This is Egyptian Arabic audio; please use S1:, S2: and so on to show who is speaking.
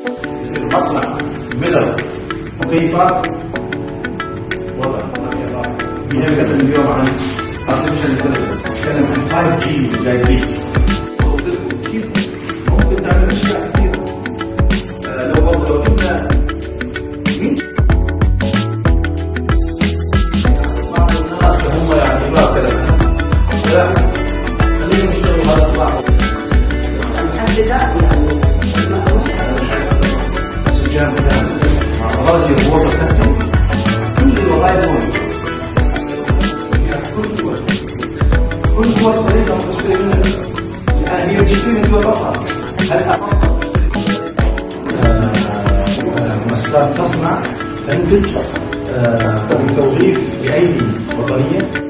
S1: يصير مصنع ميلر مكيفات وضع بنتكلم اليوم عن artificial intelligence نتكلم عن 5G جايبين ممكن تعمل اشياء كثيره آه، لو برضه لو جبنا مين بعض الناس هم يعني كبار كذا لا خليهم يشتغلوا هذا الطلع سجان مع راجل ووظف نفسه كل الوظائف موجوده كل دول كل دول سليمه مستشفى منها الان هي تشتري من دول اخرى هل افضل مسار تصنع تنتج بتوظيف بايدي وطنيه